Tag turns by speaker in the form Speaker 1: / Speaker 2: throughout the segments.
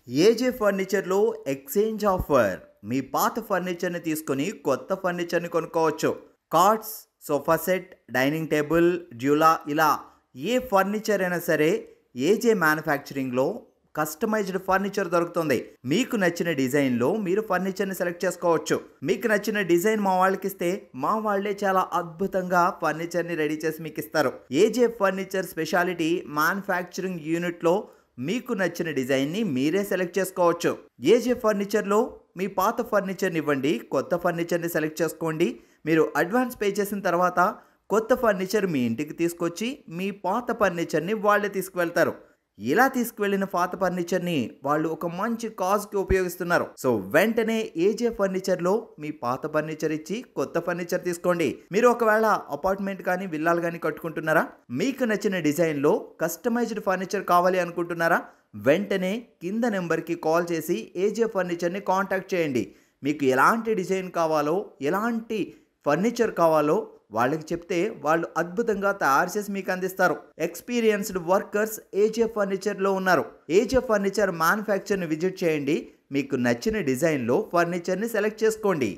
Speaker 1: ఏజే ఫర్నిచర్లో exchange offer మీ పాత ఫర్నిచర్ని తీసుకొని కొత్త ఫర్నిచర్ని కొనుక్కోవచ్చు cards sofa set dining table డ్యూలా ఇలా ఏ ఫర్నిచర్ అయినా సరే ఏజే మ్యానుఫ్యాక్చరింగ్లో కస్టమైజ్డ్ ఫర్నిచర్ దొరుకుతుంది మీకు నచ్చిన డిజైన్లో మీరు ఫర్నిచర్ని సెలెక్ట్ చేసుకోవచ్చు మీకు నచ్చిన డిజైన్ మా వాళ్ళకి ఇస్తే మా వాళ్ళే చాలా అద్భుతంగా ఫర్నిచర్ని రెడీ చేసి మీకు ఇస్తారు ఏజే ఫర్నిచర్ స్పెషాలిటీ మ్యానుఫ్యాక్చరింగ్ యూనిట్లో మీకు నచ్చిన డిజైన్ని మీరే సెలెక్ట్ చేసుకోవచ్చు ఏజే ఫర్నిచర్లో మీ పాత ఫర్నిచర్ని ఇవ్వండి కొత్త ఫర్నిచర్ని సెలెక్ట్ చేసుకోండి మీరు అడ్వాన్స్ పే చేసిన తర్వాత కొత్త ఫర్నిచర్ మీ ఇంటికి తీసుకొచ్చి మీ పాత ఫర్నిచర్ని వాళ్ళే తీసుకువెళ్తారు ఇలా తీసుకువెళ్ళిన పాత ఫర్నిచర్ని వాళ్ళు ఒక మంచి కాజ్కి ఉపయోగిస్తున్నారు సో వెంటనే ఏజే ఫర్నిచర్లో మీ పాత ఫర్నిచర్ ఇచ్చి కొత్త ఫర్నిచర్ తీసుకోండి మీరు ఒకవేళ అపార్ట్మెంట్ కానీ విల్లాలు కానీ కట్టుకుంటున్నారా మీకు నచ్చిన డిజైన్లో కస్టమైజ్డ్ ఫర్నిచర్ కావాలి అనుకుంటున్నారా వెంటనే కింద నెంబర్కి కాల్ చేసి ఏజే ఫర్నిచర్ని కాంటాక్ట్ చేయండి మీకు ఎలాంటి డిజైన్ కావాలో ఎలాంటి ఫర్నిచర్ కావాలో వాళ్ళకి చెప్తే వాళ్ళు అద్భుతంగా తయారు చేసి మీకు అందిస్తారు ఎక్స్పీరియన్స్డ్ వర్కర్స్ ఏజే ఫర్నిచర్లో ఉన్నారు ఏజే ఫర్నిచర్ మ్యానుఫ్యాక్చర్ని విజిట్ చేయండి మీకు నచ్చిన డిజైన్లో ఫర్నిచర్ని సెలెక్ట్ చేసుకోండి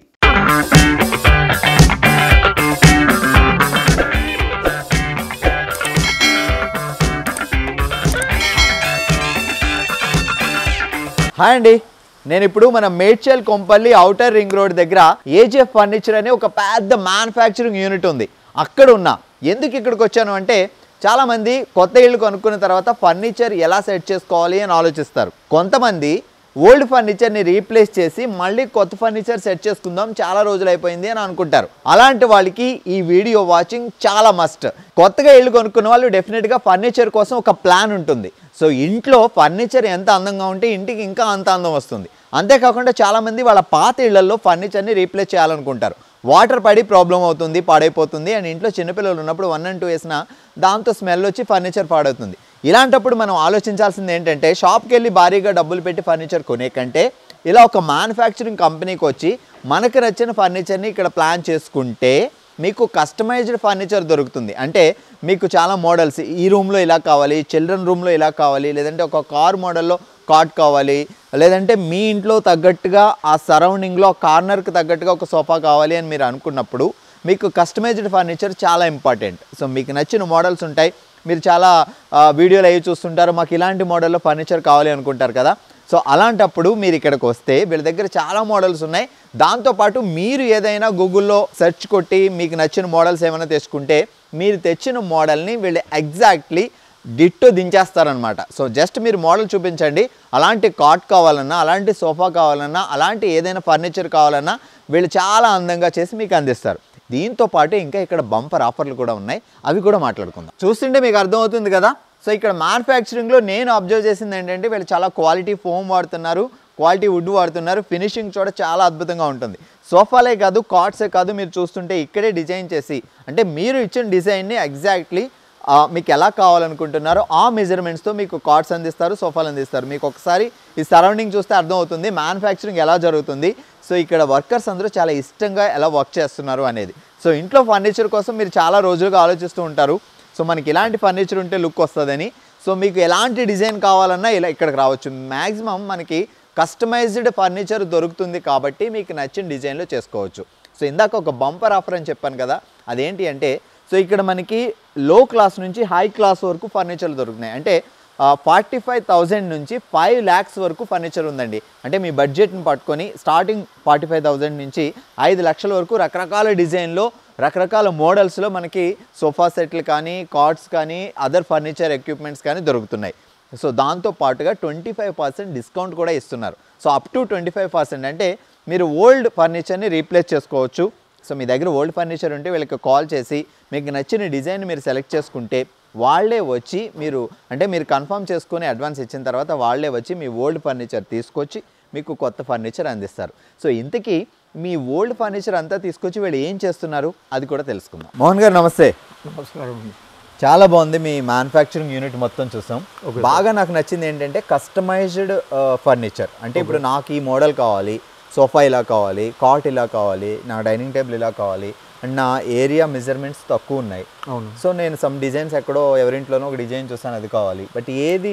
Speaker 2: హాయ్ అండి నేను ఇప్పుడు మన Medchal Kompally outer ring road దగ్గర ఏజెఫ్ ఫర్నిచర్ అనే ఒక పెద్ద మ్యానుఫ్యాక్చరింగ్ యూనిట్ ఉంది అక్కడ ఉన్నా ఎందుకు ఇక్కడికి వచ్చాను అంటే చాలామంది కొత్త ఇల్లు కొనుక్కున్న తర్వాత ఫర్నిచర్ ఎలా సెట్ చేసుకోవాలి అని ఆలోచిస్తారు కొంతమంది ఓల్డ్ ఫర్నిచర్ని రీప్లేస్ చేసి మళ్ళీ కొత్త ఫర్నిచర్ సెట్ చేసుకుందాం చాలా రోజులు అయిపోయింది అని అనుకుంటారు అలాంటి వాళ్ళకి ఈ వీడియో వాచింగ్ చాలా మస్ట్ కొత్తగా ఇల్లు కొనుక్కున్న వాళ్ళు డెఫినెట్గా ఫర్నిచర్ కోసం ఒక ప్లాన్ ఉంటుంది సో ఇంట్లో ఫర్నిచర్ ఎంత అందంగా ఉంటే ఇంటికి ఇంకా అంత అందం వస్తుంది అంతేకాకుండా చాలామంది వాళ్ళ పాత ఇళ్లలో ఫర్నిచర్ని రీప్లేస్ చేయాలనుకుంటారు వాటర్ పడి ప్రాబ్లం అవుతుంది పాడైపోతుంది అండ్ ఇంట్లో చిన్నపిల్లలు ఉన్నప్పుడు వన్ అండ్ టూ వేసినా దాంతో స్మెల్ వచ్చి ఫర్నిచర్ పాడవుతుంది ఇలాంటప్పుడు మనం ఆలోచించాల్సింది ఏంటంటే షాప్కి వెళ్ళి భారీగా డబ్బులు పెట్టి ఫర్నిచర్ కొనే కంటే ఇలా ఒక మ్యానుఫ్యాక్చరింగ్ కంపెనీకి వచ్చి మనకు నచ్చిన ఫర్నిచర్ని ఇక్కడ ప్లాన్ చేసుకుంటే మీకు కస్టమైజ్డ్ ఫర్నిచర్ దొరుకుతుంది అంటే మీకు చాలా మోడల్స్ ఈ రూమ్లో ఇలా కావాలి చిల్డ్రన్ రూమ్లో ఇలా కావాలి లేదంటే ఒక కార్ మోడల్లో కాట్ కావాలి లేదంటే మీ ఇంట్లో తగ్గట్టుగా ఆ సరౌండింగ్లో కార్నర్కి తగ్గట్టుగా ఒక సోఫా కావాలి అని మీరు అనుకున్నప్పుడు మీకు కస్టమైజ్డ్ ఫర్నిచర్ చాలా ఇంపార్టెంట్ సో మీకు నచ్చిన మోడల్స్ ఉంటాయి మీరు చాలా ఆ, వీడియోలు అవి చూస్తుంటారు మాకు ఇలాంటి మోడల్లో ఫర్నిచర్ కావాలి అనుకుంటారు కదా సో అలాంటప్పుడు మీరు ఇక్కడికి వస్తే వీళ్ళ దగ్గర చాలా మోడల్స్ ఉన్నాయి దాంతోపాటు మీరు ఏదైనా గూగుల్లో సెర్చ్ కొట్టి మీకు నచ్చిన మోడల్స్ ఏమైనా తెచ్చుకుంటే మీరు తెచ్చిన మోడల్ని వీళ్ళు ఎగ్జాక్ట్లీ డిట్టో దించేస్తారనమాట సో జస్ట్ మీరు మోడల్ చూపించండి అలాంటి కాట్ కావాలన్నా అలాంటి సోఫా కావాలన్నా అలాంటి ఏదైనా ఫర్నిచర్ కావాలన్నా వీళ్ళు చాలా అందంగా చేసి మీకు అందిస్తారు దీంతో పాటు ఇంకా ఇక్కడ బంపర్ ఆఫర్లు కూడా ఉన్నాయి అవి కూడా మాట్లాడుకుందాం చూస్తుంటే మీకు అర్థమవుతుంది కదా సో ఇక్కడ మ్యానుఫ్యాక్చరింగ్లో నేను అబ్జర్వ్ చేసింది ఏంటంటే వీళ్ళు చాలా క్వాలిటీ ఫోమ్ వాడుతున్నారు క్వాలిటీ వుడ్ వాడుతున్నారు ఫినిషింగ్ చూడ చాలా అద్భుతంగా ఉంటుంది సోఫాలే కాదు కాట్సే కాదు మీరు చూస్తుంటే ఇక్కడే డిజైన్ చేసి అంటే మీరు ఇచ్చిన డిజైన్ని ఎగ్జాక్ట్లీ మీకు ఎలా కావాలనుకుంటున్నారో ఆ మెజర్మెంట్స్తో మీకు కార్డ్స్ అందిస్తారు సోఫాలు అందిస్తారు మీకు ఒకసారి ఈ సరౌండింగ్ చూస్తే అర్థమవుతుంది మ్యానుఫ్యాక్చరింగ్ ఎలా జరుగుతుంది సో ఇక్కడ వర్కర్స్ అందరూ చాలా ఇష్టంగా ఎలా వర్క్ చేస్తున్నారు అనేది సో ఇంట్లో ఫర్నిచర్ కోసం మీరు చాలా రోజులుగా ఆలోచిస్తూ ఉంటారు సో మనకి ఇలాంటి ఫర్నిచర్ ఉంటే లుక్ వస్తుందని సో మీకు ఎలాంటి డిజైన్ కావాలన్నా ఇలా ఇక్కడికి రావచ్చు మ్యాక్సిమం మనకి కస్టమైజ్డ్ ఫర్నిచర్ దొరుకుతుంది కాబట్టి మీకు నచ్చిన డిజైన్లో చేసుకోవచ్చు సో ఇందాక ఒక బంపర్ ఆఫర్ అని చెప్పాను కదా అదేంటి అంటే సో ఇక్కడ మనకి లో క్లాస్ నుంచి హై క్లాస్ వరకు ఫర్నిచర్ దొరుకుతున్నాయి అంటే ఫార్టీ ఫైవ్ థౌజండ్ నుంచి ఫైవ్ ల్యాక్స్ వరకు ఫర్నిచర్ ఉందండి అంటే మీ బడ్జెట్ని పట్టుకొని స్టార్టింగ్ ఫార్టీ ఫైవ్ థౌజండ్ నుంచి ఐదు లక్షల వరకు రకరకాల డిజైన్లో రకరకాల మోడల్స్లో మనకి సోఫా సెట్లు కానీ కార్డ్స్ కానీ అదర్ ఫర్నిచర్ ఎక్విప్మెంట్స్ కానీ దొరుకుతున్నాయి సో దాంతో పాటుగా ట్వంటీ ఫైవ్ పర్సెంట్ డిస్కౌంట్ కూడా ఇస్తున్నారు so up to twenty five percent అంటే మీరు ఓల్డ్ ఫర్నిచర్ని రీప్లేస్ చేసుకోవచ్చు సో మీ దగ్గర ఓల్డ్ ఫర్నిచర్ ఉంటే వీళ్ళకి కాల్ చేసి మీకు నచ్చిన డిజైన్ మీరు సెలెక్ట్ చేసుకుంటే వాళ్ళే వచ్చి మీరు అంటే మీరు కన్ఫర్మ్ చేసుకొని అడ్వాన్స్ ఇచ్చిన తర్వాత వాళ్ళే వచ్చి మీ ఓల్డ్ ఫర్నిచర్ తీసుకొచ్చి మీకు కొత్త ఫర్నిచర్ అందిస్తారు సో ఇంతకీ మీ ఓల్డ్ ఫర్నిచర్ అంతా తీసుకొచ్చి వీళ్ళు ఏం చేస్తున్నారు అది కూడా తెలుసుకుందాం మోహన్ గారు నమస్తే
Speaker 3: నమస్కారం అండి
Speaker 2: చాలా బాగుంది మీ మ్యానుఫ్యాక్చరింగ్ యూనిట్ మొత్తం చూసాం బాగా నాకు నచ్చింది ఏంటంటే కస్టమైజ్డ్ ఫర్నిచర్ అంటే ఇప్పుడు నాకు ఈ మోడల్ కావాలి సోఫా ఇలా కావాలి కాట్ ఇలా కావాలి నా డైనింగ్ టేబుల్ ఇలా కావాలి అండ్ నా ఏరియా మెజర్మెంట్స్ తక్కువ ఉన్నాయి
Speaker 3: అవును
Speaker 2: సో నేను సమ్ డిజైన్స్ ఎక్కడో ఎవరింట్లోనో ఒక డిజైన్ చూసాను అది కావాలి బట్ ఏది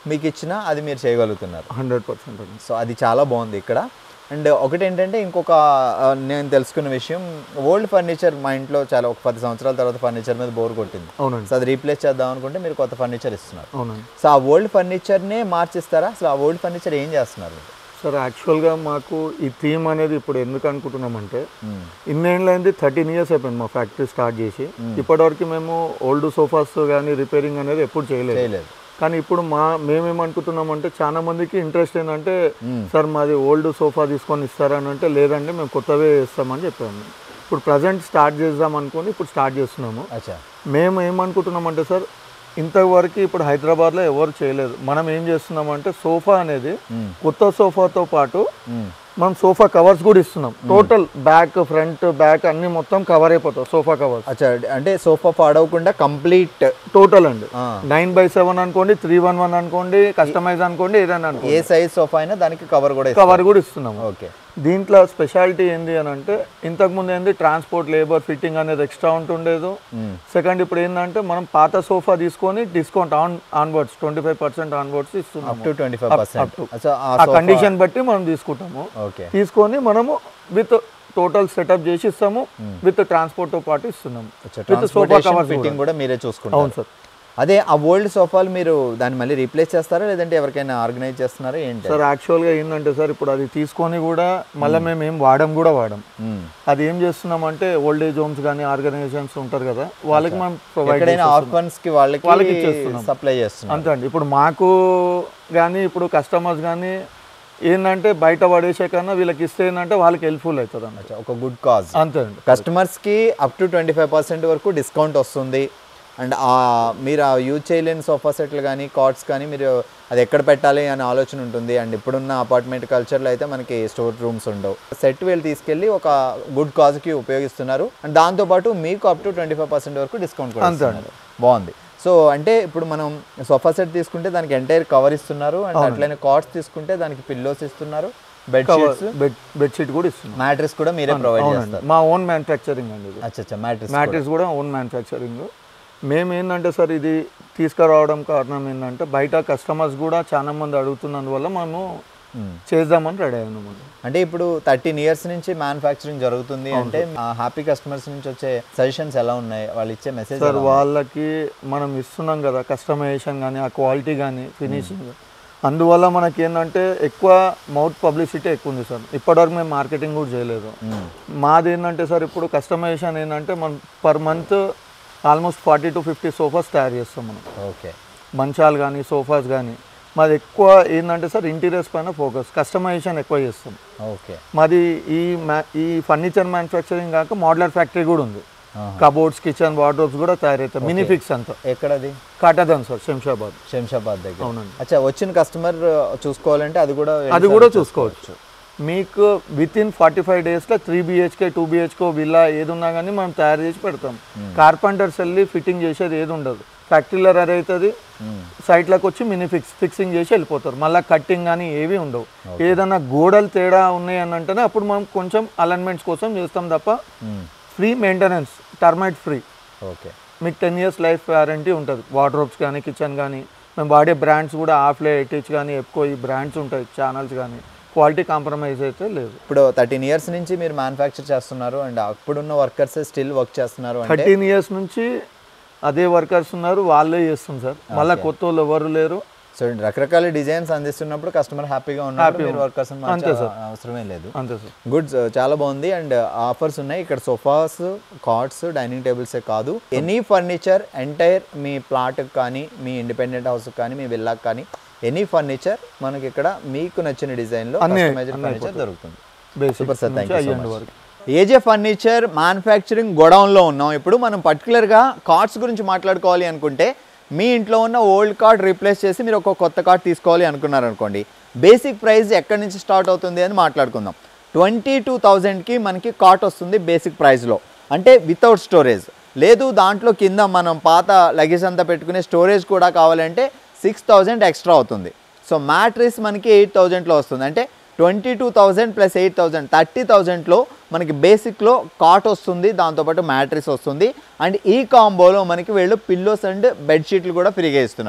Speaker 2: మీకు ఇచ్చినా అది మీరు చేయగలుగుతున్నారు
Speaker 3: హండ్రెడ్ పర్సెంట్ అండి
Speaker 2: సో అది చాలా బాగుంది ఇక్కడ అండ్ ఒకటి ఏంటంటే ఇంకొక ఆ, నేను తెలుసుకున్న విషయం ఓల్డ్ ఫర్నిచర్ మా ఇంట్లో చాలా ఒక పది సంవత్సరాల తర్వాత ఫర్నిచర్ మీద బోర్ కొట్టింది
Speaker 3: అవునండి
Speaker 2: సో అది రీప్లేస్ చేద్దాం అనుకుంటే మీరు కొత్త ఫర్నిచర్ ఇస్తున్నారు
Speaker 3: అవునండి
Speaker 2: సో ఆ ఓల్డ్ ఫర్నిచర్నే మార్చిస్తారా అసలు ఆ ఓల్డ్ ఫర్నిచర్ ఏం చేస్తున్నారు
Speaker 3: సార్ యాక్చువల్గా మాకు ఈ థీమ్ అనేది ఇప్పుడు ఎందుకు అనుకుంటున్నామంటే ఇన్నేళ్ళైంది థర్టీన్ ఇయర్స్ అయిపోయింది మా ఫ్యాక్టరీ స్టార్ట్ చేసి ఇప్పటివరకు మేము ఓల్డ్ సోఫాస్ కానీ రిపేరింగ్ అనేది ఎప్పుడు చేయలేదు
Speaker 2: చేయలేదు
Speaker 3: కానీ ఇప్పుడు మా మేమేమనుకుంటున్నామంటే చాలా మందికి ఇంట్రెస్ట్ ఏంటంటే సార్ మాది ఓల్డ్ సోఫా తీసుకొని ఇస్తారని అంటే లేదండి మేము కొత్తవే ఇస్తామని చెప్పాము ఇప్పుడు ప్రజెంట్ స్టార్ట్ చేద్దాం అనుకొని ఇప్పుడు స్టార్ట్ చేస్తున్నాము
Speaker 2: అచ్చా
Speaker 3: మేము ఏమనుకుంటున్నామంటే సార్ ఇంతవరకు ఇప్పుడు హైదరాబాద్లో ఎవరు చేయలేదు మనం ఏం చేస్తున్నామంటే సోఫా అనేది కొత్త సోఫాతో పాటు మనం సోఫా కవర్స్ కూడా ఇస్తున్నాం టోటల్ బ్యాక్ ఫ్రంట్ బ్యాక్ అన్ని మొత్తం కవర్ అయిపోతాయి సోఫా కవర్స్
Speaker 2: అచ్చా అంటే సోఫా పాడవకుండా కంప్లీట్
Speaker 3: టోటల్ అండి
Speaker 2: ఆ.
Speaker 3: నైన్ బై సెవెన్ అనుకోండి త్రీ వన్ వన్ అనుకోండి కస్టమైజ్ అనుకోండి ఏదైనా అనుకోండి
Speaker 2: ఏ సైజ్ సోఫా అయినా దానికి కవర్ కూడా
Speaker 3: కవర్ కూడా ఇస్తున్నాము
Speaker 2: ఓకే
Speaker 3: దీంట్లో స్పెషాలిటీ ఏంది అని అంటే ఇంతకుముందు ఏంది ట్రాన్స్పోర్ట్ లేబర్ ఫిట్టింగ్ అనేది ఎక్స్ట్రా ఉంటుండేదు సెకండ్ ఇప్పుడు ఏంటంటే మనం పాత సోఫా తీసుకొని discount on onwards twenty five percent onwards
Speaker 2: up
Speaker 3: ఇస్తున్నాము
Speaker 2: టు ట్వంటీ ఫైవ్ పర్సెంట్ అచ్చా ఆ
Speaker 3: ఆ
Speaker 2: sofa-
Speaker 3: కండిషన్ బట్టి మనం తీసుకుంటాము
Speaker 2: ఓకే
Speaker 3: తీసుకొని మనము విత్ టోటల్ సెటప్ చేసి ఇస్తాము విత్ ట్రాన్స్పోర్ట్ తో పాటు ఇస్తున్నాము విత్ సోఫా కవర్స్
Speaker 2: ఫిట్టింగ్ కూడా మీరే చూసుకుంటారు
Speaker 3: అవును సార్
Speaker 2: అదే ఆ ఓల్డ్ సోఫాలు మీరు దాన్ని మళ్ళీ రీప్లేస్ చేస్తారా లేదంటే ఎవరికైనా ఆర్గనైజ్ చేస్తున్నారా ఏంటి
Speaker 3: సార్ యాక్చువల్గా ఏంటంటే సార్ ఇప్పుడు అది తీసుకొని కూడా మళ్ళీ మేము ఏం వాడడం కూడా వాడడం
Speaker 2: మ్మ్.
Speaker 3: అది ఏం చేస్తున్నామంటే ఓల్డ్ ఏజ్ హోమ్స్ కానీ ఆర్గనైజేషన్స్ ఉంటారు కదా వాళ్ళకి మనం ప్రొవైడ్
Speaker 2: ఎక్కడైనా ఆర్ఫన్స్ కి వాళ్ళకి
Speaker 3: వాళ్ళకి ఇచ్చేస్తున్నాం.
Speaker 2: సప్లై చేస్తున్నాం
Speaker 3: అంతే అండి ఇప్పుడు మాకు కానీ ఇప్పుడు కస్టమర్స్ కానీ ఏంటంటే బయట పడేసే కన్నా వీళ్ళకి ఇస్తే ఏంటంటే వాళ్ళకి హెల్ప్ఫుల్ అవుతుంది అన్నమాట
Speaker 2: ఒక గుడ్ కాజ్
Speaker 3: అంతే అండి
Speaker 2: కస్టమర్స్ కి up to twenty five percent వరకు డిస్కౌంట్ వస్తుంది అండ్ ఆ మీరు ఆ యూజ్ చేయలేని సోఫా సెట్లు కానీ కాట్స్ కానీ మీరు అది ఎక్కడ పెట్టాలి అనే ఆలోచన ఉంటుంది అండ్ ఇప్పుడున్న అపార్ట్మెంట్ కల్చర్లో అయితే మనకి స్టోర్ రూమ్స్ ఉండవు సెట్ వీళ్ళు తీసుకెళ్ళి ఒక గుడ్ కాజ్కి ఉపయోగిస్తున్నారు అండ్ దాంతోపాటు మీకు up to twenty five percent వరకు డిస్కౌంట్ కూడా
Speaker 3: అంతే
Speaker 2: ఇస్తున్నారు. బాగుంది సో అంటే ఇప్పుడు మనం సోఫా సెట్ తీసుకుంటే దానికి ఎంటైర్ కవర్ ఇస్తున్నారు అండ్ అట్లనే కాట్స్ తీసుకుంటే దానికి పిల్లోస్ ఇస్తున్నారు బెడ్ షీట్స్
Speaker 3: బెడ్ బెడ్షీట్ కూడా ఇస్తున్నాం
Speaker 2: మ్యాట్రెస్ కూడా మీరే ప్రొవైడ్
Speaker 3: అవునండి
Speaker 2: చేస్తారు
Speaker 3: మా ఓన్ మ్యానుఫ్యాక్చరింగ్ అండి ఇది
Speaker 2: అచ్చా అచ్చా మ్యాట్రెస్
Speaker 3: మ్యాట్రిక్స్ కూడా ఓన్ మ్యానుఫ్యాక్చరింగ్ మేము ఏంటంటే సార్ ఇది తీసుకురావడం కారణం ఏంటంటే బయట కస్టమర్స్ కూడా చాలా మంది అడుగుతున్నందువల్ల మనము చేద్దామని రెడీ అయ్యాము మనం.
Speaker 2: అంటే ఇప్పుడు థర్టీన్ ఇయర్స్ నుంచి మ్యానుఫ్యాక్చరింగ్ జరుగుతుంది అంటే హ్యాపీ కస్టమర్స్ నుంచి వచ్చే సజెషన్స్ ఎలా ఉన్నాయి వాళ్ళు ఇచ్చే మెసేజ్
Speaker 3: సార్ వాళ్ళకి మనం ఇస్తున్నాం కదా కస్టమైజేషన్ కానీ ఆ క్వాలిటీ కానీ ఫినిషింగ్ అందువల్ల మనకి ఏంటంటే ఎక్కువ మౌత్ పబ్లిసిటీ ఎక్కువ ఉంది సార్ ఇప్పటివరకు మేము మార్కెటింగ్ కూడా చేయలేదు మాది ఏంటంటే సార్ ఇప్పుడు కస్టమైజేషన్ ఏంటంటే మనం per month almost forty to fifty sofas తయారు చేస్తాం మనం
Speaker 2: ఓకే
Speaker 3: మంచాలు కానీ సోఫాస్ కానీ మాది ఎక్కువ ఏంటంటే సార్ ఇంటీరియర్స్ పైన ఫోకస్ కస్టమైజేషన్ ఎక్కువ చేస్తాం
Speaker 2: ఓకే
Speaker 3: మాది ఈ మ్యా ఈ ఫర్నిచర్ మ్యానుఫ్యాక్చరింగ్ కాక మోడలర్ ఫ్యాక్టరీ కూడా ఉంది కబోర్డ్స్ కిచెన్ వార్డ్రోబ్స్ కూడా తయారవుతాయి మినీఫిక్స్ అంతా
Speaker 2: ఎక్కడది
Speaker 3: కాటాదన్ సార్ శంషాబాద్
Speaker 2: శంషాబాద్ దగ్గర
Speaker 3: అవునండి.
Speaker 2: అచ్చా వచ్చిన కస్టమర్ చూసుకోవాలంటే అది కూడా
Speaker 3: అది కూడా చూసుకోవచ్చు మీకు విత్ ఇన్ ఫార్టీ ఫైవ్ డేస్లో త్రీ బిహెచ్కే టూ బిహెచ్కో విల్లా ఏది ఉన్నా కానీ మనం తయారు చేసి పెడతాం కార్పెంటర్స్ వెళ్ళి ఫిట్టింగ్ చేసేది ఏది ఉండదు ఫ్యాక్టరీలో రెడీ అవుతుంది సైట్లోకి వచ్చి మినీ ఫిక్స్ ఫిక్సింగ్ చేసి వెళ్ళిపోతారు మళ్ళీ కట్టింగ్ కానీ ఏవి ఉండవు ఏదన్నా గోడలు తేడా ఉన్నాయి అని అంటేనే అప్పుడు మనం కొంచెం అలైన్మెంట్స్ కోసం చేస్తాం తప్ప free maintenance termite free
Speaker 2: okay
Speaker 3: మీకు టెన్ ఇయర్స్ లైఫ్ వారంటీ ఉంటుంది వార్డ్రోబ్స్ కానీ కిచెన్ కానీ మేము వాడే బ్రాండ్స్ కూడా ఆఫ్లే ఎటిచ్ కానీ ఎక్కువ ఈ బ్రాండ్స్ ఉంటాయి ఛానల్స్ కానీ క్వాలిటీ కాంప్రమైజ్ అయితే లేదు
Speaker 2: ఇప్పుడు థర్టీన్ ఇయర్స్ నుంచి మీరు మ్యానుఫ్యాక్చర్ చేస్తున్నారు అండ్ అప్పుడున్న వర్కర్స్ స్టిల్ వర్క్ చేస్తున్నారు అంటే
Speaker 3: థర్టీన్ ఇయర్స్ నుంచి అదే వర్కర్స్ ఉన్నారు వాళ్ళే చేస్తుంది సార్ మళ్ళీ కొత్త వాళ్ళు ఎవరు లేరు
Speaker 2: సో రకరకాల డిజైన్స్ అందిస్తున్నప్పుడు కస్టమర్ హ్యాపీగా ఉన్నారు మీరు వర్కర్స్ అవసరమే లేదు
Speaker 3: అంతే సార్
Speaker 2: గుడ్ చాలా బాగుంది అండ్ ఆఫర్స్ ఉన్నాయి ఇక్కడ సోఫాస్ కాట్స్ డైనింగ్ టేబుల్సే కాదు ఎనీ ఫర్నిచర్ ఎంటైర్ మీ ప్లాట్ కానీ మీ ఇండిపెండెంట్ హౌస్ కానీ మీ విల్లాకి కానీ ఎనీ ఫర్నిచర్ మనకి ఇక్కడ మీకు నచ్చిన డిజైన్ లో
Speaker 3: అన్నీ-
Speaker 2: కస్టమైజ్డ్
Speaker 3: అన్నీ
Speaker 2: ఫర్నిచర్
Speaker 3: అయిపోతాయి.
Speaker 2: దొరుకుతుంది
Speaker 3: basic
Speaker 2: super sir thank you so
Speaker 3: అయ్యండి
Speaker 2: మచ్
Speaker 3: వరకు
Speaker 2: ఏజే ఫర్నిచర్ మ్యానుఫ్యాక్చరింగ్ గోడౌన్లో ఉన్నాం ఇప్పుడు మనం పర్టికులర్గా కార్డ్స్ గురించి మాట్లాడుకోవాలి అనుకుంటే మీ ఇంట్లో ఉన్న ఓల్డ్ కార్డ్ రీప్లేస్ చేసి మీరు ఒక కొత్త కార్డ్ తీసుకోవాలి అనుకున్నారు అనుకోండి బేసిక్ ప్రైస్ ఎక్కడి నుంచి స్టార్ట్ అవుతుంది అని మాట్లాడుకుందాం ట్వంటీ టూ థౌజండ్కి మనకి కార్ట్ వస్తుంది బేసిక్ ప్రైస్లో అంటే వితౌట్ స్టోరేజ్ లేదు దాంట్లో కింద మనం పాత లగేజ్ అంతా పెట్టుకునే స్టోరేజ్ కూడా కావాలంటే సిక్స్ థౌజండ్ ఎక్స్ట్రా అవుతుంది సో మ్యాట్రిస్ మనకి ఎయిట్ థౌజండ్లో వస్తుంది అంటే twenty two thousand plus eight thousand thirty థౌజండ్లో మనకి బేసిక్లో కాట్ వస్తుంది దాంతోపాటు మ్యాట్రిస్ వస్తుంది అండ్ ఈ కాంబోలో మనకి వీళ్ళు పిల్లోస్ అండ్ బెడ్షీట్లు కూడా ఫ్రీగా ఇస్తున్నారు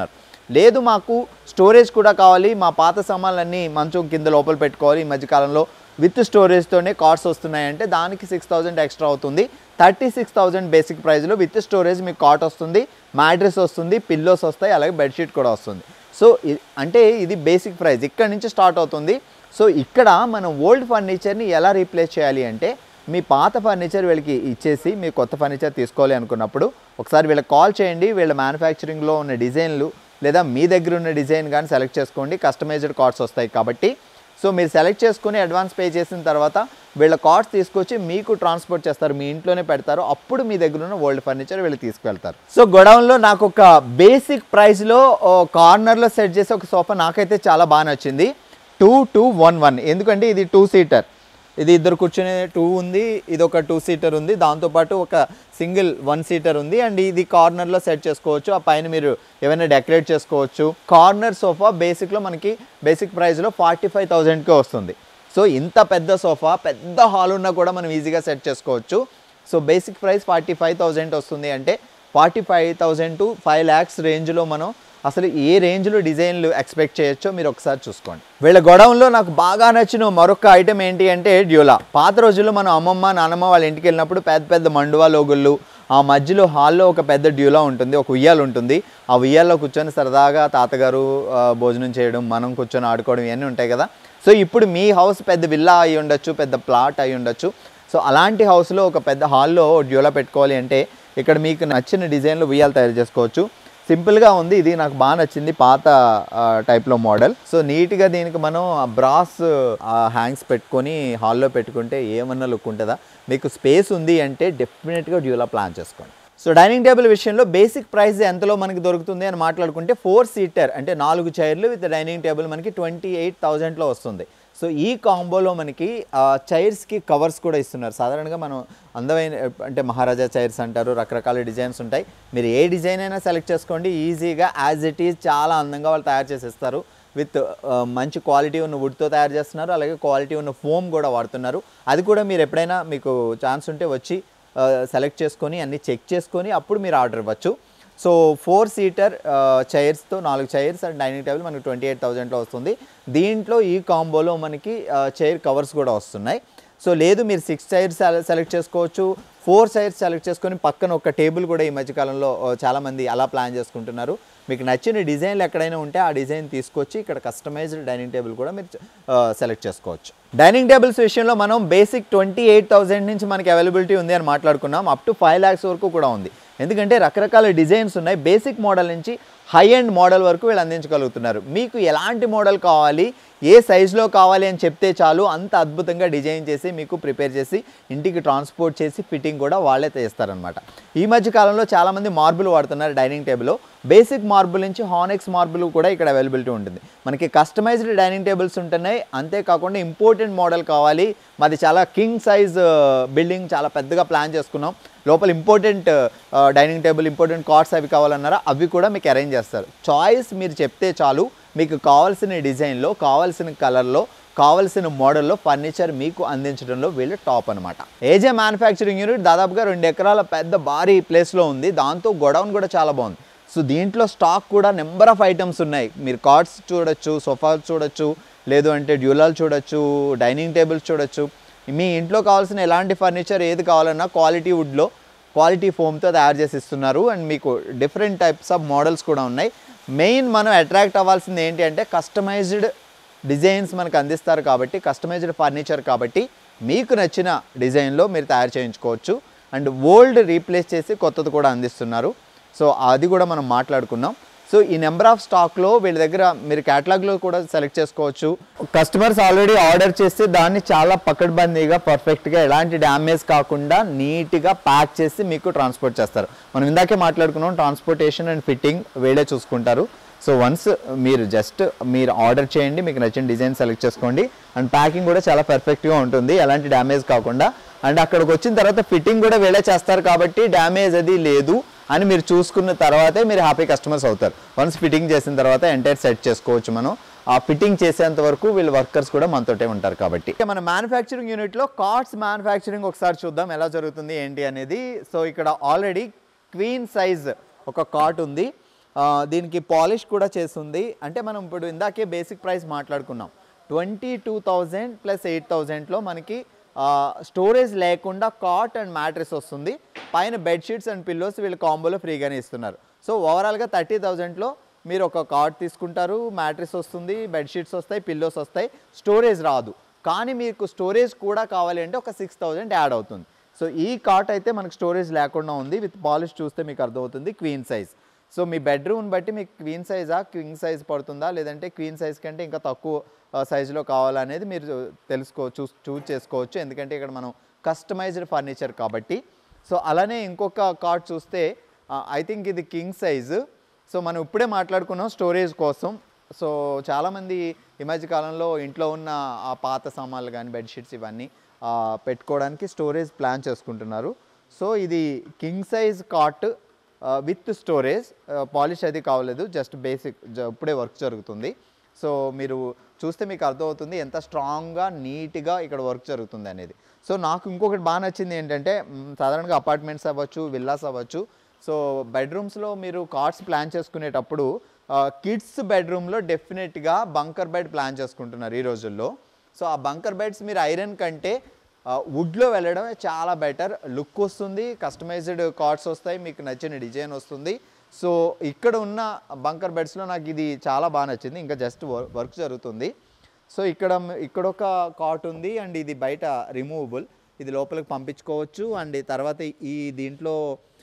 Speaker 2: లేదు మాకు స్టోరేజ్ కూడా కావాలి మా పాత సామాన్లన్నీ మంచం కింద లోపల పెట్టుకోవాలి ఈ మధ్యకాలంలో విత్ స్టోరేజ్తోనే కార్డ్స్ వస్తున్నాయంటే దానికి సిక్స్ థౌజండ్ ఎక్స్ట్రా అవుతుంది థర్టీ సిక్స్ థౌజండ్ బేసిక్ ప్రైస్లో విత్ స్టోరేజ్ మీకు కాట్ వస్తుంది మ్యాట్రెస్ వస్తుంది పిల్లోస్ వస్తాయి అలాగే బెడ్షీట్ కూడా వస్తుంది సో ఇ- అంటే ఇది బేసిక్ ప్రైస్ ఇక్కడ నుంచి స్టార్ట్ అవుతుంది సో ఇక్కడ మనం ఓల్డ్ ఫర్నిచర్ని ఎలా రీప్లేస్ చేయాలి అంటే మీ పాత ఫర్నిచర్ వీళ్ళకి ఇచ్చేసి మీ కొత్త ఫర్నిచర్ తీసుకోవాలి అనుకున్నప్పుడు ఒకసారి వీళ్ళకి కాల్ చేయండి వీళ్ళ మ్యానుఫ్యాక్చరింగ్లో ఉన్న డిజైన్లు లేదా మీ దగ్గర ఉన్న డిజైన్ కానీ సెలెక్ట్ చేసుకోండి కస్టమైజ్డ్ కార్డ్స్ వస్తాయి కాబట్టి సో మీరు సెలెక్ట్ చేసుకుని అడ్వాన్స్ పే చేసిన తర్వాత వీళ్ళ కార్డ్స్ తీసుకొచ్చి మీకు ట్రాన్స్పోర్ట్ చేస్తారు మీ ఇంట్లోనే పెడతారు అప్పుడు మీ దగ్గర ఉన్న ఓల్డ్ ఫర్నిచర్ వీళ్ళు తీసుకువెళ్తారు సో గొడౌన్లో నాకు ఒక బేసిక్ ప్రైస్లో కార్నర్లో సెట్ చేసే ఒక సోఫా నాకైతే చాలా బాగా నచ్చింది టూ టూ వన్ వన్ ఎందుకంటే ఇది టూ సీటర్ ఇది ఇద్దరు కూర్చునే టూ ఉంది ఇది ఒక టూ సీటర్ ఉంది దాంతోపాటు ఒక సింగిల్ వన్ సీటర్ ఉంది అండ్ ఇది కార్నర్లో సెట్ చేసుకోవచ్చు ఆ పైన మీరు ఏమైనా డెకరేట్ చేసుకోవచ్చు కార్నర్ సోఫా బేసిక్లో మనకి బేసిక్ ప్రైస్లో ఫార్టీ ఫైవ్ థౌజండ్కే వస్తుంది సో ఇంత పెద్ద సోఫా పెద్ద హాల్ ఉన్నా కూడా మనం ఈజీగా సెట్ చేసుకోవచ్చు so basic price forty five thousand వస్తుంది అంటే forty five thousand to five lakhs రేంజ్లో మనం అసలు ఏ రేంజ్లో డిజైన్లు ఎక్స్పెక్ట్ చేయొచ్చో మీరు ఒకసారి చూసుకోండి వీళ్ళ గొడవంలో నాకు బాగా నచ్చిన మరొక ఐటెం ఏంటి అంటే డ్యూలా పాత రోజుల్లో మనం అమ్మమ్మ నానమ్మ వాళ్ళ ఇంటికి వెళ్ళినప్పుడు పెద్ద పెద్ద మండువా లోగుళ్ళు ఆ మధ్యలో హాల్లో ఒక పెద్ద డ్యూలా ఉంటుంది ఒక ఉయ్యాలు ఉంటుంది ఆ ఉయ్యాల్లో కూర్చొని సరదాగా తాతగారు ఆ, భోజనం చేయడం మనం కూర్చొని ఆడుకోవడం ఇవన్నీ ఉంటాయి కదా సో ఇప్పుడు మీ హౌస్ పెద్ద విల్లా అయి ఉండొచ్చు పెద్ద ప్లాట్ అయి ఉండొచ్చు సో అలాంటి హౌస్లో ఒక పెద్ద హాల్లో డ్యూలా పెట్టుకోవాలి అంటే ఇక్కడ మీకు నచ్చిన డిజైన్లో ఉయ్యాలు తయారు చేసుకోవచ్చు సింపుల్గా ఉంది ఇది నాకు బాగా నచ్చింది పాత టైప్లో మోడల్ సో నీట్గా దీనికి మనం బ్రాస్ హ్యాంగ్స్ పెట్టుకొని హాల్లో పెట్టుకుంటే ఏమన్నా లుక్ ఉంటుందా మీకు స్పేస్ ఉంది అంటే డెఫినెట్గా డ్యూలా ప్లాన్ చేసుకోండి సో డైనింగ్ టేబుల్ విషయంలో బేసిక్ ప్రైస్ ఎంతలో మనకి దొరుకుతుంది అని మాట్లాడుకుంటే ఫోర్ సీటర్ అంటే నాలుగు చైర్లు విత్ డైనింగ్ టేబుల్ మనకి ట్వంటీ ఎయిట్ థౌజండ్లో వస్తుంది సో ఈ కాంబోలో మనకి చైర్స్కి కవర్స్ కూడా ఇస్తున్నారు సాధారణంగా మనం అందమైన అంటే మహారాజా చైర్స్ అంటారు రకరకాల డిజైన్స్ ఉంటాయి మీరు ఏ డిజైన్ అయినా సెలెక్ట్ చేసుకోండి ఈజీగా యాజ్ ఇట్ ఈజ్ చాలా అందంగా వాళ్ళు తయారు చేసేస్తారు విత్ మంచి క్వాలిటీ ఉన్న వుడ్తో తయారు చేస్తున్నారు అలాగే క్వాలిటీ ఉన్న ఫోమ్ కూడా వాడుతున్నారు అది కూడా మీరు ఎప్పుడైనా మీకు ఛాన్స్ ఉంటే వచ్చి సెలెక్ట్ చేసుకొని అన్ని చెక్ చేసుకొని అప్పుడు మీరు ఆర్డర్ ఇవ్వచ్చు సో ఫోర్ సీటర్ చైర్స్తో నాలుగు చైర్స్ అండ్ డైనింగ్ టేబుల్ మనకి ట్వంటీ ఎయిట్ థౌజండ్లో వస్తుంది దీంట్లో ఈ కాంబోలో మనకి చైర్ కవర్స్ కూడా వస్తున్నాయి సో లేదు మీరు సిక్స్ చైర్స్ సెలెక్ట్ చేసుకోవచ్చు ఫోర్ చైర్స్ సెలెక్ట్ చేసుకొని పక్కన ఒక టేబుల్ కూడా ఈ మధ్యకాలంలో ఆ, చాలామంది అలా ప్లాన్ చేసుకుంటున్నారు మీకు నచ్చిన డిజైన్లు ఎక్కడైనా ఉంటే ఆ డిజైన్ తీసుకొచ్చి ఇక్కడ కస్టమైజ్డ్ డైనింగ్ టేబుల్ కూడా మీరు సెలెక్ట్ చేసుకోవచ్చు డైనింగ్ టేబుల్స్ విషయంలో మనం బేసిక్ ట్వంటీ ఎయిట్ థౌసండ్ నుంచి మనకి అవైలబిలిటీ ఉంది అని మాట్లాడుకున్నాం అప్ టు ఫైవ్ ల్యాక్స్ వరకు కూడా ఉంది ఎందుకంటే రకరకాల డిజైన్స్ ఉన్నాయి బేసిక్ మోడల్ నుంచి హై ఎండ్ మోడల్ వరకు వీళ్ళు అందించగలుగుతున్నారు మీకు ఎలాంటి మోడల్ కావాలి ఏ సైజులో కావాలి అని చెప్తే చాలు అంత అద్భుతంగా డిజైన్ చేసి మీకు ప్రిపేర్ చేసి ఇంటికి ట్రాన్స్పోర్ట్ చేసి ఫిట్టింగ్ కూడా వాళ్ళే చేస్తారనమాట ఈ మధ్య కాలంలో చాలామంది మార్బుల్ వాడుతున్నారు డైనింగ్ టేబుల్లో బేసిక్ మార్బుల్ నుంచి హానెక్స్ మార్బుల్ కూడా ఇక్కడ అవైలబిలిటీ ఉంటుంది మనకి కస్టమైజ్డ్ డైనింగ్ టేబుల్స్ ఉంటున్నాయి అంతేకాకుండా ఇంపార్టెంట్ మోడల్ కావాలి మాది చాలా కింగ్ సైజ్ బిల్డింగ్ చాలా పెద్దగా ప్లాన్ చేసుకున్నాం లోపల important dining table important cots అవి కావాలన్నారా అవి కూడా మీకు అరేంజ్ చేస్తారు చాయిస్ మీరు చెప్తే చాలు మీకు కావాల్సిన డిజైన్లో కావాల్సిన కలర్లో కావాల్సిన మోడల్లో ఫర్నిచర్ మీకు అందించడంలో వీళ్ళు టాప్ అనమాట ఏజే మ్యానుఫ్యాక్చరింగ్ యూనిట్ దాదాపుగా రెండు ఎకరాల పెద్ద భారీ ప్లేస్లో ఉంది దాంతో గొడౌన్ కూడా చాలా బాగుంది సో దీంట్లో స్టాక్ కూడా నెంబర్ ఆఫ్ ఐటమ్స్ ఉన్నాయి మీరు కార్డ్స్ చూడొచ్చు సోఫాస్ చూడొచ్చు లేదు అంటే డ్యూలాలు చూడొచ్చు డైనింగ్ టేబుల్స్ చూడొచ్చు మీ ఇంట్లో కావాల్సిన ఎలాంటి ఫర్నిచర్ ఏది కావాలన్నా క్వాలిటీ వుడ్లో క్వాలిటీ ఫోమ్తో తయారు చేసి ఇస్తున్నారు అండ్ మీకు డిఫరెంట్ టైప్స్ ఆఫ్ మోడల్స్ కూడా ఉన్నాయి మెయిన్ మనం అట్రాక్ట్ అవ్వాల్సింది ఏంటి అంటే కస్టమైజ్డ్ డిజైన్స్ మనకు అందిస్తారు కాబట్టి కస్టమైజ్డ్ ఫర్నిచర్ కాబట్టి మీకు నచ్చిన డిజైన్లో మీరు తయారు చేయించుకోవచ్చు అండ్ ఓల్డ్ రీప్లేస్ చేసి కొత్తది కూడా అందిస్తున్నారు సో అది కూడా మనం మాట్లాడుకున్నాం సో ఈ నెంబర్ ఆఫ్ స్టాక్లో వీళ్ళ దగ్గర మీరు క్యాటలాగ్లో కూడా సెలెక్ట్ చేసుకోవచ్చు కస్టమర్స్ ఆల్రెడీ ఆర్డర్ చేస్తే దాన్ని చాలా పకడ్బందీగా పర్ఫెక్ట్గా ఎలాంటి డ్యామేజ్ కాకుండా నీట్గా ప్యాక్ చేసి మీకు ట్రాన్స్పోర్ట్ చేస్తారు మనం ఇందాకే మాట్లాడుకున్నాం ట్రాన్స్పోర్టేషన్ అండ్ ఫిట్టింగ్ వీళ్ళే చూసుకుంటారు సో వన్స్ మీరు జస్ట్ మీరు ఆర్డర్ చేయండి మీకు నచ్చిన డిజైన్ సెలెక్ట్ చేసుకోండి అండ్ ప్యాకింగ్ కూడా చాలా పర్ఫెక్ట్గా ఉంటుంది ఎలాంటి డ్యామేజ్ కాకుండా అండ్ అక్కడికి వచ్చిన తర్వాత ఫిట్టింగ్ కూడా వీళ్ళే చేస్తారు కాబట్టి డ్యామేజ్ అది లేదు అని మీరు చూసుకున్న తర్వాతే మీరు హ్యాపీ కస్టమర్స్ అవుతారు వన్స్ ఫిట్టింగ్ చేసిన తర్వాత ఎంటైర్ సెట్ చేసుకోవచ్చు మనం ఆ ఫిట్టింగ్ చేసేంత వరకు వీళ్ళ వర్కర్స్ కూడా మనతోటే ఉంటారు కాబట్టి ఇక మన మ్యానుఫ్యాక్చరింగ్ యూనిట్లో కార్డ్స్ మ్యానుఫ్యాక్చరింగ్ ఒకసారి చూద్దాం ఎలా జరుగుతుంది ఏంటి అనేది సో ఇక్కడ ఆల్రెడీ క్వీన్ సైజ్ ఒక కాట్ ఉంది ఆ, దీనికి పాలిష్ కూడా చేస్తుంది అంటే మనం ఇప్పుడు ఇందాకే బేసిక్ ప్రైస్ మాట్లాడుకున్నాం twenty two thousand plus eight థౌజండ్లో మనకి స్టోరేజ్ లేకుండా కాట్ అండ్ మ్యాట్రెస్ వస్తుంది పైన బెడ్షీట్స్ అండ్ పిల్లోస్ వీళ్ళు కాంబోలో ఫ్రీగానే ఇస్తున్నారు సో ఓవరాల్గా థర్టీ థౌజండ్లో మీరు ఒక కాట్ తీసుకుంటారు మ్యాట్రెస్ వస్తుంది బెడ్షీట్స్ వస్తాయి పిల్లోస్ వస్తాయి స్టోరేజ్ రాదు కానీ మీకు స్టోరేజ్ కూడా కావాలి అంటే ఒక సిక్స్ థౌజండ్ యాడ్ అవుతుంది సో ఈ కాట్ అయితే మనకు స్టోరేజ్ లేకుండా ఉంది విత్ పాలిష్ చూస్తే మీకు అర్థమవుతుంది క్వీన్ సైజ్ సో మీ బెడ్రూమ్ బట్టి మీకు క్వీన్ సైజా క్వింగ్ సైజ్ పడుతుందా లేదంటే క్వీన్ సైజ్ కంటే ఇంకా తక్కువ సైజులో కావాలా అనేది మీరు తెలుసుకో చూ చూస్ చేసుకోవచ్చు ఎందుకంటే ఇక్కడ మనం కస్టమైజ్డ్ ఫర్నిచర్ కాబట్టి సో అలానే ఇంకొక కార్డ్ చూస్తే ఐ థింక్ ఇది కింగ్ సైజు సో మనం ఇప్పుడే మాట్లాడుకున్నాం స్టోరేజ్ కోసం సో చాలామంది ఈ మధ్య కాలంలో ఇంట్లో ఉన్న ఆ పాత సామాన్లు కానీ బెడ్షీట్స్ ఇవన్నీ ఆ, పెట్టుకోవడానికి స్టోరేజ్ ప్లాన్ చేసుకుంటున్నారు సో ఇది king size cot with storage polish అది కావలేదు జస్ట్ బేసిక్ ఇప్పుడే వర్క్ జరుగుతుంది సో మీరు చూస్తే మీకు అర్థమవుతుంది ఎంత స్ట్రాంగ్గా నీట్గా ఇక్కడ వర్క్ జరుగుతుంది అనేది సో నాకు ఇంకొకటి బాగా నచ్చింది ఏంటంటే మ్, సాధారణంగా అపార్ట్మెంట్స్ అవ్వచ్చు విల్లాస్ అవ్వచ్చు సో బెడ్రూమ్స్లో మీరు కార్డ్స్ ప్లాన్ చేసుకునేటప్పుడు కిడ్స్ బెడ్రూమ్లో డెఫినెట్గా బంకర్ బెడ్ ప్లాన్ చేసుకుంటున్నారు ఈ రోజుల్లో సో ఆ బంకర్ బెడ్స్ మీరు ఐరన్ కంటే వుడ్లో వెళ్ళడమే చాలా బెటర్ లుక్ వస్తుంది కస్టమైజ్డ్ కార్డ్స్ వస్తాయి మీకు నచ్చిన డిజైన్ వస్తుంది సో ఇక్కడ ఉన్న బంకర్ బెడ్స్లో నాకు ఇది చాలా బాగా నచ్చింది ఇంకా జస్ట్ వర్క్ జరుగుతుంది సో ఇక్కడ ఇక్కడ ఒక కాట్ ఉంది అండ్ ఇది బయట రిమూవబుల్ ఇది లోపలికి పంపించుకోవచ్చు అండ్ ఈ తర్వాత ఈ దీంట్లో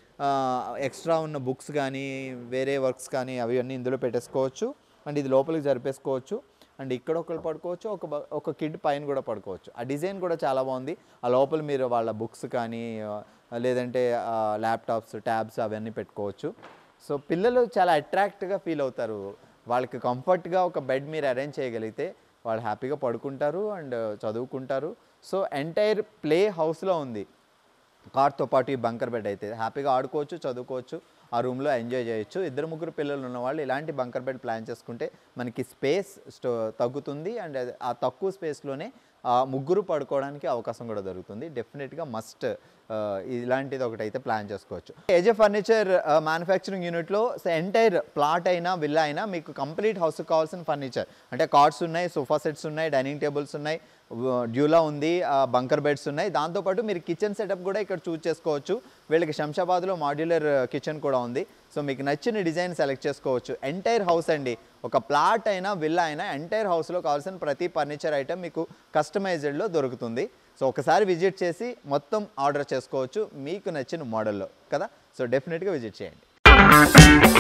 Speaker 2: ఎక్స్ట్రా ఉన్న బుక్స్ కానీ వేరే వర్క్స్ కానీ అవి అన్నీ ఇందులో పెట్టేసుకోవచ్చు అండ్ ఇది లోపలికి జరిపేసుకోవచ్చు అండ్ ఇక్కడ ఒకరు పడుకోవచ్చు ఒక బ- ఒక కిడ్ పైన కూడా పడుకోవచ్చు ఆ డిజైన్ కూడా చాలా బాగుంది ఆ లోపల మీరు వాళ్ళ బుక్స్ కానీ ఆ, లేదంటే ల్యాప్టాప్స్ ట్యాబ్స్ అవన్నీ పెట్టుకోవచ్చు సో పిల్లలు చాలా అట్రాక్ట్గా ఫీల్ అవుతారు వాళ్ళకి కంఫర్ట్గా ఒక బెడ్ మీరు అరేంజ్ చేయగలిగితే వాళ్ళు హ్యాపీగా పడుకుంటారు అండ్ చదువుకుంటారు సో ఎంటైర్ ప్లే హౌస్లో ఉంది కార్తో పాటు ఈ బంకర్ బెడ్ అయితే హ్యాపీగా ఆడుకోవచ్చు చదువుకోవచ్చు ఆ రూమ్లో ఎంజాయ్ చేయొచ్చు ఇద్దరు ముగ్గురు పిల్లలు ఉన్న వాళ్ళు ఇలాంటి బంకర్ బెడ్ ప్లాన్ చేసుకుంటే మనకి స్పేస్ స్టో తగ్గుతుంది అండ్ అది- ఆ తక్కువ స్పేస్లోనే ఆ ముగ్గురు పడుకోవడానికి అవకాశం కూడా దొరుకుతుంది డెఫినెట్గా మస్ట్ ఇలాంటిది ఒకటి అయితే ప్లాన్ చేసుకోవచ్చు ఏజే ఫర్నిచర్ మ్యానుఫ్యాక్చరింగ్ యూనిట్లో ఎంటైర్ ప్లాట్ అయినా విల్లా అయినా మీకు కంప్లీట్ హౌస్కి కావాల్సిన ఫర్నిచర్ అంటే కార్డ్స్ ఉన్నాయి సోఫా సెట్స్ ఉన్నాయి డైనింగ్ టేబుల్స్ ఉన్నాయి డ్యూలా ఉంది బంకర్ బెడ్స్ ఉన్నాయి దాంతోపాటు మీరు కిచెన్ సెటప్ కూడా ఇక్కడ చూస్ చేసుకోవచ్చు వీళ్ళకి శంషాబాద్లో మాడ్యులర్ కిచెన్ కూడా ఉంది సో మీకు నచ్చిన డిజైన్ సెలెక్ట్ చేసుకోవచ్చు ఎంటైర్ హౌస్ అండి ఒక ప్లాట్ అయినా విల్లా అయినా ఎంటైర్ హౌస్లో కావాల్సిన ప్రతి ఫర్నిచర్ ఐటమ్ మీకు కస్టమైజ్డ్లో దొరుకుతుంది సో ఒకసారి విజిట్ చేసి మొత్తం ఆర్డర్ చేసుకోవచ్చు మీకు నచ్చిన మోడల్లో కదా సో డెఫినెట్గా విజిట్ చేయండి